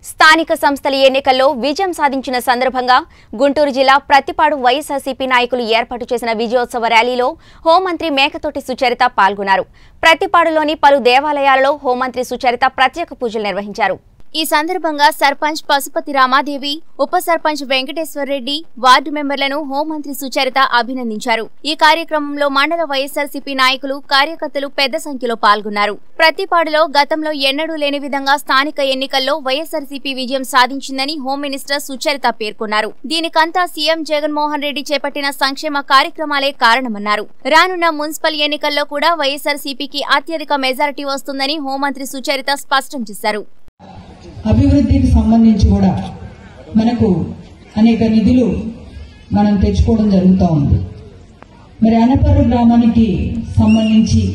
స్థానిక సంస్థల ఎన్నికల్లో విజయం సాధించిన సందర్భంగా గుంటూరు జిల్లా ప్రతిపాడు వైఎస్ఆర్సీపీ నాయకులు ఏర్పాటు చేసిన విజయోత్సవ ర్యాలీలో హోంమంత్రి మేకతోటి సుచరిత పాల్గొన్నారు ప్రతిపాడులోని పలు దేవాలయాలలో హోంమంత్రి సుచరిత ప్రత్యేక పూజలు నిర్వహించారు ఈ సందర్భంగా సర్పంచ్ పశుపతి రామాదేవి ఉప సర్పంచ్ వెంకటేశ్వర్ రెడ్డి వార్డు మెంబర్లను హోంమంత్రి సుచరిత అభినందించారు ఈ కార్యక్రమంలో మండల వైఎస్ఆర్సీపీ నాయకులు కార్యకర్తలు పెద్ద సంఖ్యలో పాల్గొన్నారు ప్రతిపాడులో గతంలో ఎన్నడూ లేని విధంగా స్థానిక ఎన్నికల్లో వైఎస్ఆర్సీపీ విజయం సాధించిందని హోం మినిస్టర్ సుచరిత పేర్కొన్నారు దీనికంతా సీఎం జగన్మోహన్ రెడ్డి చేపట్టిన సంక్షేమ కార్యక్రమాలే కారణమన్నారు రానున్న మున్సిపల్ ఎన్నికల్లో కూడా వైఎస్ఆర్సీపీకి అత్యధిక మెజారిటీ వస్తుందని హోంమంత్రి సుచరిత స్పష్టం చేశారు అభివృద్ధికి సంబంధించి కూడా మనకు అనేక నిధులు మనం తెచ్చుకోవడం జరుగుతూ ఉంది మరి అనపర్రు గ్రామానికి సంబంధించి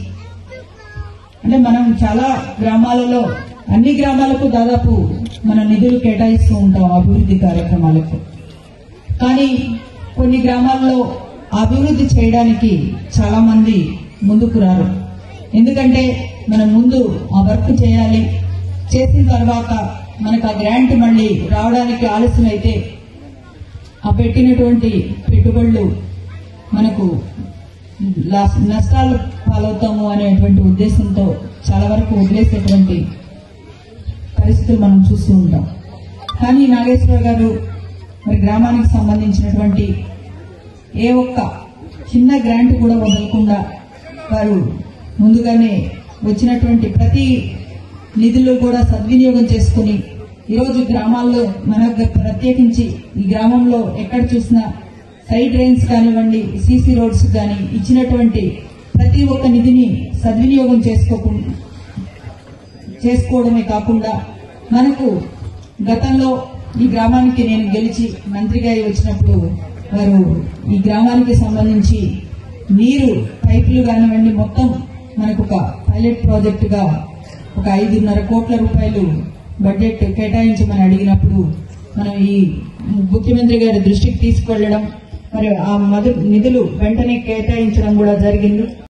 అంటే మనం చాలా గ్రామాలలో అన్ని గ్రామాలకు దాదాపు మన నిధులు కేటాయిస్తూ ఉంటాం అభివృద్ధి కార్యక్రమాలకు కానీ కొన్ని గ్రామాల్లో అభివృద్ధి చేయడానికి చాలా మంది ముందుకు రారు ఎందుకంటే మనం ముందు ఆ వర్క్ చేయాలి చేసిన తర్వాత మనకు ఆ గ్రాంట్ మళ్ళీ రావడానికి ఆలస్యం అయితే ఆ పెట్టినటువంటి పెట్టుబడులు మనకు లాస్- నష్టాలు పాలవుతాము అనేటువంటి ఉద్దేశంతో చాలా వరకు వదిలేసేటువంటి పరిస్థితులు మనం చూస్తూ ఉంటాం కానీ నాగేశ్వర గారు మరి గ్రామానికి సంబంధించినటువంటి ఏ ఒక్క చిన్న గ్రాంట్ కూడా వదలకుండా వారు ముందుగానే వచ్చినటువంటి ప్రతి నిధులు కూడా సద్వినియోగం చేసుకుని ఈరోజు గ్రామాల్లో మనకు ప్రత్యేకించి ఈ గ్రామంలో ఎక్కడ చూసినా సైడ్ డ్రైన్స్ కానివ్వండి సీసీ రోడ్స్ కానీ ఇచ్చినటువంటి ప్రతి ఒక్క నిధిని సద్వినియోగం చేసుకోకుండా చేసుకోవడమే కాకుండా మనకు గతంలో ఈ గ్రామానికి నేను గెలిచి మంత్రిగా వచ్చినప్పుడు వారు ఈ గ్రామానికి సంబంధించి నీరు పైపులు కానివ్వండి మొత్తం మనకు ఒక పైలట్ ప్రాజెక్టుగా ఒక ఐదున్నర కోట్ల రూపాయలు బడ్జెట్ కేటాయించమని అడిగినప్పుడు మనం ఈ ముఖ్యమంత్రి గారి దృష్టికి తీసుకువెళ్లడం మరి ఆ మధు నిధులు వెంటనే కేటాయించడం కూడా జరిగింది